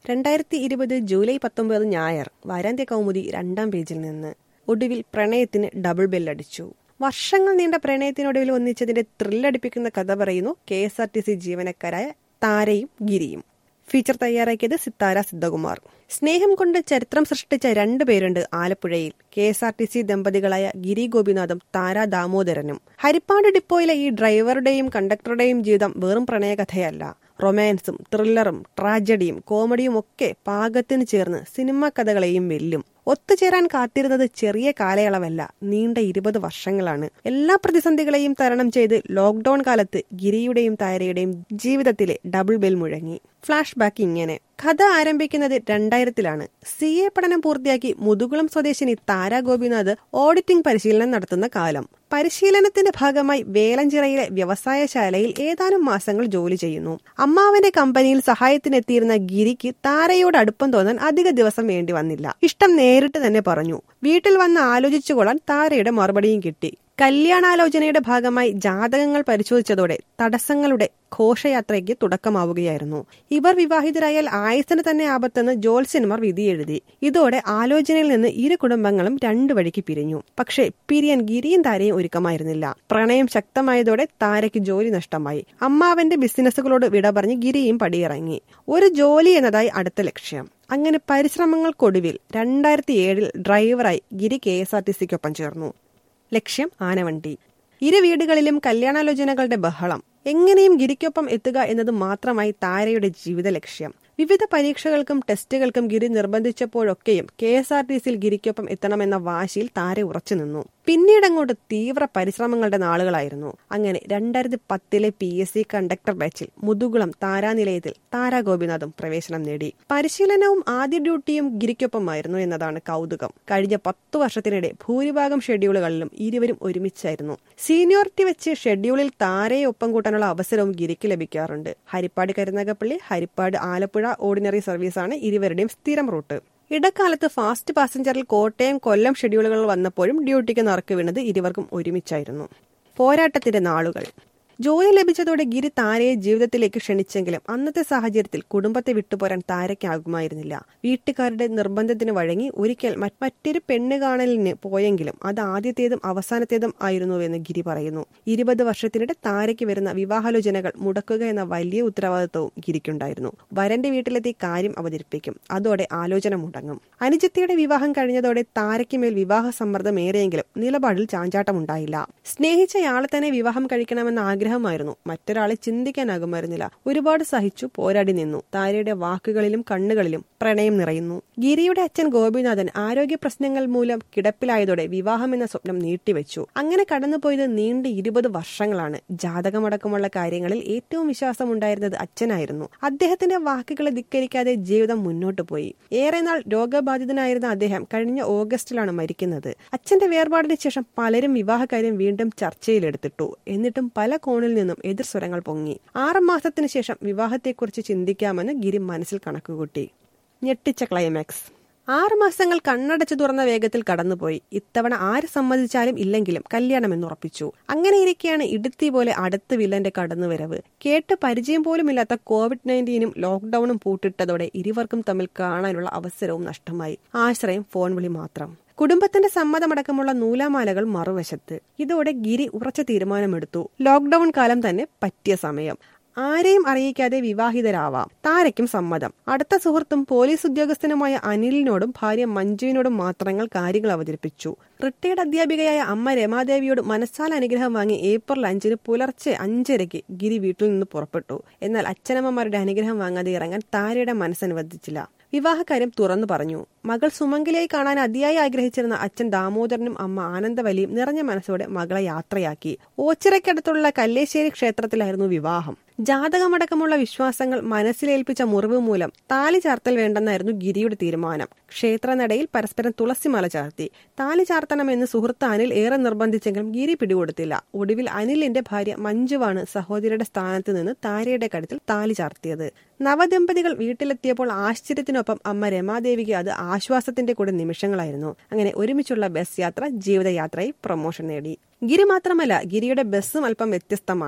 രണ്ടായിരത്തി ഇരുപത് ജൂലൈ പത്തൊമ്പത് ഞായർ വാരാന്ത്യ കൗമുദി രണ്ടാം പേജിൽ നിന്ന് ഒടുവിൽ പ്രണയത്തിന് ഡബിൾ ബെല്ലടിച്ചു വർഷങ്ങൾ നീണ്ട പ്രണയത്തിനൊടുവിൽ ഒന്നിച്ചതിന്റെ ത്രില്ലടിപ്പിക്കുന്ന കഥ പറയുന്നു K S R T C ജീവനക്കാരായ താരയും ഗിരിയും ഫീച്ചർ തയ്യാറാക്കിയത് സിത്താര സിദ്ധകുമാർ സ്നേഹം കൊണ്ട് ചരിത്രം സൃഷ്ടിച്ച രണ്ടു പേരുണ്ട് ആലപ്പുഴയിൽ K S R T C ദമ്പതികളായ ഗിരി ഗോപിനാഥും താര ദാമോദരനും ഹരിപ്പാട് ഡിപ്പോയിലെ ഈ ഡ്രൈവറുടെയും കണ്ടക്ടറുടെയും ജീവിതം വെറും പ്രണയകഥയല്ല റൊമാൻസും ത്രില്ലറും ട്രാജഡിയും കോമഡിയും ഒക്കെ പാകത്തിന് ചേർന്ന് സിനിമാ കഥകളെയും വെല്ലും ഒത്തുചേരാൻ കാത്തിരുന്നത് ചെറിയ കാലയളവല്ല നീണ്ട ഇരുപത് വർഷങ്ങളാണ് എല്ലാ പ്രതിസന്ധികളെയും തരണം ചെയ്ത് ലോക്ഡൌൺ കാലത്ത് ഗിരിയുടെയും താരയുടെയും ജീവിതത്തിലെ ഡബിൾ ബെൽ മുഴങ്ങി ഫ്ലാഷ് ബാക്ക് ഇങ്ങനെ കഥ ആരംഭിക്കുന്നത് രണ്ടായിരത്തിലാണ് സി എ പഠനം പൂർത്തിയാക്കി മുതുകുളം സ്വദേശിനി താര ഗോപിനാഥ് ഓഡിറ്റിംഗ് പരിശീലനം നടത്തുന്ന കാലം പരിശീലനത്തിന്റെ ഭാഗമായി വേലഞ്ചിറയിലെ വ്യവസായശാലയിൽ ഏതാനും മാസങ്ങൾ ജോലി ചെയ്യുന്നു അമ്മാവന്റെ കമ്പനിയിൽ സഹായത്തിനെത്തിയിരുന്ന ഗിരിക്ക് താരയോട് അടുപ്പം തോന്നാൻ അധിക ദിവസം വേണ്ടി വന്നില്ല ഇഷ്ടം നേരിട്ട് തന്നെ പറഞ്ഞു വീട്ടിൽ വന്ന് ആലോചിച്ചുകൊള്ളാൻ താരയുടെ മറുപടിയും കിട്ടി കല്യാണാലോചനയുടെ ഭാഗമായി ജാതകങ്ങൾ പരിശോധിച്ചതോടെ തടസ്സങ്ങളുടെ ഘോഷയാത്രയ്ക്ക് തുടക്കമാവുകയായിരുന്നു ഇവർ വിവാഹിതരായാൽ ആയുസിന് തന്നെ ആപത്തെന്ന് ജ്യോത്സ്യന്മാർ വിധിയെഴുതി ഇതോടെ ആലോചനയിൽ നിന്ന് ഇരു കുടുംബങ്ങളും രണ്ടു വഴിക്ക് പിരിഞ്ഞു പക്ഷേ പിരിയാൻ ഗിരിയും താരയും ഒരുക്കമായിരുന്നില്ല പ്രണയം ശക്തമായതോടെ താരയ്ക്ക് ജോലി നഷ്ടമായി അമ്മാവന്റെ ബിസിനസ്സുകളോട് വിട പറഞ്ഞ് ഗിരിയും പടിയിറങ്ങി ഒരു ജോലി എന്നതായി അടുത്ത ലക്ഷ്യം അങ്ങനെ പരിശ്രമങ്ങൾക്കൊടുവിൽ രണ്ടായിരത്തി ഏഴിൽ ഡ്രൈവറായി Giri K S R T സിക്കൊപ്പം ചേർന്നു ലക്ഷ്യം ആനവണ്ടി ഇരു വീടുകളിലും കല്യാണാലോചനകളുടെ ബഹളം എങ്ങനെയും ഗിരിക്കൊപ്പം എത്തുക എന്നത് മാത്രമായി താരയുടെ ജീവിത ലക്ഷ്യം വിവിധ പരീക്ഷകൾക്കും ടെസ്റ്റുകൾക്കും ഗിരി നിർബന്ധിച്ചപ്പോഴൊക്കെയും കെ എസ് ആർ ടി സിയിൽ ഗിരിക്കൊപ്പം എത്തണമെന്ന വാശിയിൽ താര ഉറച്ചുനിന്നു പിന്നീട് അങ്ങോട്ട് തീവ്ര പരിശ്രമങ്ങളുടെ നാളുകളായിരുന്നു അങ്ങനെ രണ്ടായിരത്തി പത്തിലെ പി എസ് സി കണ്ടക്ടർ ബാച്ചിൽ മുതുകുളം താരാനിലയത്തിൽ താരാ ഗോപിനാഥും പ്രവേശനം നേടി പരിശീലനവും ആദ്യ ഡ്യൂട്ടിയും ഗിരിക്കൊപ്പമായിരുന്നു എന്നതാണ് കൗതുകം കഴിഞ്ഞ പത്തു വർഷത്തിനിടെ ഭൂരിഭാഗം ഷെഡ്യൂളുകളിലും ഇരുവരും ഒരുമിച്ചായിരുന്നു സീനിയോറിറ്റി വെച്ച് ഷെഡ്യൂളിൽ താരയെ ഒപ്പം കൂട്ടാനുള്ള അവസരവും ഗിരിക്ക് ലഭിക്കാറുണ്ട് ഹരിപ്പാട് കരുനാഗപ്പള്ളി ഹരിപ്പാട് ആലപ്പുഴ ഓർഡിനറി സർവീസാണ് ഇരുവരുടെയും സ്ഥിരം റൂട്ട് ഇടക്കാലത്ത് ഫാസ്റ്റ് പാസഞ്ചറിൽ കോട്ടയം കൊല്ലം ഷെഡ്യൂളുകൾ വന്നപ്പോഴും ഡ്യൂട്ടിക്ക് നറുക്ക് വീണത് ഇരുവർക്കും ഒരുമിച്ചായിരുന്നു പോരാട്ടത്തിന്റെ നാളുകൾ ജോലി ലഭിച്ചതോടെ ഗിരി താരയെ ജീവിതത്തിലേക്ക് ക്ഷണിച്ചെങ്കിലും അന്നത്തെ സാഹചര്യത്തിൽ കുടുംബത്തെ വിട്ടുപോരാൻ താരയ്ക്കാകുമായിരുന്നില്ല വീട്ടുകാരുടെ നിർബന്ധത്തിന് വഴങ്ങി ഒരിക്കൽ മറ്റൊരു പെണ്ണ് കാണലിന് പോയെങ്കിലും അത് ആദ്യത്തേതും അവസാനത്തേതും ആയിരുന്നുവെന്ന് ഗിരി പറയുന്നു ഇരുപത് വർഷത്തിനിടെ താരയ്ക്ക് വരുന്ന വിവാഹാലോചനകൾ മുടക്കുക എന്ന വലിയ ഉത്തരവാദിത്വവും ഗിരിക്കുണ്ടായിരുന്നു വരന്റെ വീട്ടിലെത്തി കാര്യം അവതരിപ്പിക്കും അതോടെ ആലോചന മുടങ്ങും അനുജത്തിയുടെ വിവാഹം കഴിഞ്ഞതോടെ താരയ്ക്ക് മേൽ വിവാഹ സമ്മർദ്ദം ഏറെയെങ്കിലും നിലപാടിൽ ചാഞ്ചാട്ടമുണ്ടായില്ല സ്നേഹിച്ചയാളെ തന്നെ വിവാഹം കഴിക്കണമെന്ന ആഗ്രഹമായിരുന്നു മറ്റൊരാളെ ചിന്തിക്കാനാകുമായിരുന്നില്ല ഒരുപാട് സഹിച്ചു പോരാടി നിന്നു താരയുടെ വാക്കുകളിലും കണ്ണുകളിലും പ്രണയം നിറയുന്നു ഗിരിയുടെ അച്ഛൻ ഗോപിനാഥൻ ആരോഗ്യ പ്രശ്നങ്ങൾ മൂലം കിടപ്പിലായതോടെ വിവാഹം എന്ന സ്വപ്നം നീട്ടിവെച്ചു അങ്ങനെ കടന്നുപോയത് നീണ്ട ഇരുപത് വർഷങ്ങളാണ് ജാതകമടക്കമുള്ള കാര്യങ്ങളിൽ ഏറ്റവും വിശ്വാസമുണ്ടായിരുന്നത് അച്ഛനായിരുന്നു അദ്ദേഹത്തിന്റെ വാക്കുകളെ ധിക്കരിക്കാതെ ജീവിതം മുന്നോട്ട് പോയി ഏറെ നാൾ രോഗബാധിതനായിരുന്ന അദ്ദേഹം കഴിഞ്ഞ ഓഗസ്റ്റിലാണ് മരിക്കുന്നത് അച്ഛന്റെ വേർപാടിന് ശേഷം പലരും വിവാഹകാര്യം വീണ്ടും ചർച്ചയിലെടുത്തിട്ടു എന്നിട്ടും പല കോണിൽ നിന്നും എതിർ സ്വരങ്ങൾ പൊങ്ങി ആറ് മാസത്തിനു ശേഷം വിവാഹത്തെക്കുറിച്ച് ചിന്തിക്കാമെന്ന് ഗിരി മനസ്സിൽ കണക്കുകൂട്ടി ഞെട്ടിച്ച ക്ലൈമാക്സ് ആറ് മാസങ്ങൾ കണ്ണടച്ചു തുറന്ന വേഗത്തിൽ കടന്നുപോയി ഇത്തവണ ആര് സമ്മതിച്ചാലും ഇല്ലെങ്കിലും കല്യാണം എന്നുറപ്പിച്ചു അങ്ങനെയിരിക്കെയാണ് ഇടുത്തി പോലെ അടുത്ത വില്ലന്റെ കടന്നുവരവ് കേട്ട് പരിചയം പോലുമില്ലാത്ത കോവിഡ് നയൻറ്റീനും ലോക്ഡൌണും പൂട്ടിട്ടതോടെ ഇരുവർക്കും തമ്മിൽ കാണാനുള്ള അവസരവും നഷ്ടമായി ആശ്രയം ഫോൺ വിളി മാത്രം കുടുംബത്തിന്റെ സമ്മതമടക്കമുള്ള നൂലാമാലകൾ മറുവശത്ത് ഇതോടെ ഗിരി ഉറച്ച തീരുമാനമെടുത്തു ലോക്ഡൌൺ കാലം തന്നെ പറ്റിയ സമയം ആരെയും അറിയിക്കാതെ വിവാഹിതരാവാം താരയ്ക്കും സമ്മതം അടുത്ത സുഹൃത്തും പോലീസ് ഉദ്യോഗസ്ഥനുമായ അനിലിനോടും ഭാര്യ മഞ്ജുവിനോടും മാത്രങ്ങൾ കാര്യങ്ങൾ അവതരിപ്പിച്ചു റിട്ടയർഡ് അധ്യാപികയായ അമ്മ രമാദേവിയോട് മനസ്സാൽ അനുഗ്രഹം വാങ്ങി ഏപ്രിൽ അഞ്ചിന് പുലർച്ചെ അഞ്ചരയ്ക്ക് ഗിരി വീട്ടിൽ നിന്ന് പുറപ്പെട്ടു എന്നാൽ അച്ഛനമ്മമാരുടെ അനുഗ്രഹം വാങ്ങാതെ ഇറങ്ങാൻ താരയുടെ മനസ്സനുവദിച്ചില്ല വിവാഹകാര്യം തുറന്നു പറഞ്ഞു മകൾ സുമംഗലയെ കാണാൻ അതിയായി ആഗ്രഹിച്ചിരുന്ന അച്ഛൻ ദാമോദരനും അമ്മ ആനന്ദവലിയും നിറഞ്ഞ മനസ്സോടെ മകളെ യാത്രയാക്കി ഓച്ചിറയ്ക്കടുത്തുള്ള കല്ലേശ്ശേരി ക്ഷേത്രത്തിലായിരുന്നു വിവാഹം ജാതകമടക്കമുള്ള വിശ്വാസങ്ങൾ മനസ്സിലേൽപ്പിച്ച മുറിവ് മൂലം താലി ചാർത്തൽ വേണ്ടെന്നായിരുന്നു ഗിരിയുടെ തീരുമാനം ക്ഷേത്രനടയിൽ പരസ്പരം തുളസിമാല ചാർത്തി താലി ചാർത്തണമെന്ന് സുഹൃത്ത് അനിൽ ഏറെ നിർബന്ധിച്ചെങ്കിലും ഗിരി പിടികൊടുത്തില്ല ഒടുവിൽ അനിലിന്റെ ഭാര്യ മഞ്ജുവാണ് സഹോദരിയുടെ സ്ഥാനത്ത് നിന്ന് താരയുടെ കഴുത്തിൽ താലി ചാർത്തിയത് നവദമ്പതികൾ വീട്ടിലെത്തിയപ്പോൾ ആശ്ചര്യത്തിനൊപ്പം അമ്മ രമാദേവിക്ക് അത് ആശ്വാസത്തിന്റെ കൂടെ നിമിഷങ്ങളായിരുന്നു അങ്ങനെ ഒരുമിച്ചുള്ള ബസ് യാത്ര ജീവിതയാത്രയിൽ പ്രൊമോഷൻ നേടി ഗിരി മാത്രമല്ല ഗിരിയുടെ ബസ്സും അല്പം വ്യത്യസ്തമാണ്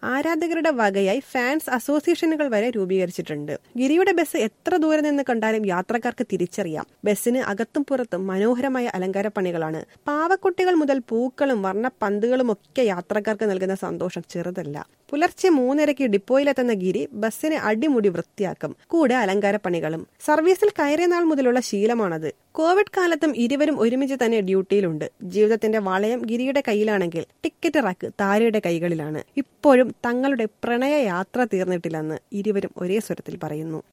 ആരാധകരുടെ വകയായി ഫാൻസ് അസോസിയേഷനുകൾ വരെ രൂപീകരിച്ചിട്ടുണ്ട് ഗിരിയുടെ ബസ് എത്ര ദൂരെ നിന്ന് കണ്ടാലും യാത്രക്കാർക്ക് തിരിച്ചറിയാം ബസ്സിന് അകത്തും പുറത്തും മനോഹരമായ അലങ്കാര പണികളാണ് പാവക്കുട്ടികൾ മുതൽ പൂക്കളും വർണ്ണ പന്തുകളും ഒക്കെ യാത്രക്കാർക്ക് നൽകുന്ന സന്തോഷം ചെറുതല്ല പുലർച്ചെ മൂന്നരയ്ക്ക് ഡിപ്പോയിലെത്തുന്ന ഗിരി ബസ്സിനെ അടിമുടി വൃത്തിയാക്കും കൂടെ അലങ്കാര പണികളും സർവീസിൽ കയറിയ നാൾ മുതലുള്ള ശീലമാണത് കോവിഡ് കാലത്തും ഇരുവരും ഒരുമിച്ച് തന്നെ ഡ്യൂട്ടിയിലുണ്ട് ജീവിതത്തിന്റെ വളയം ഗിരിയുടെ കയ്യിലാണെങ്കിൽ ടിക്കറ്റ് റാക്ക് താരയുടെ കൈകളിലാണ് ഇപ്പോഴും തങ്ങളുടെ പ്രണയ യാത്ര തീർന്നിട്ടില്ലെന്ന് ഇരുവരും ഒരേ സ്വരത്തിൽ പറയുന്നു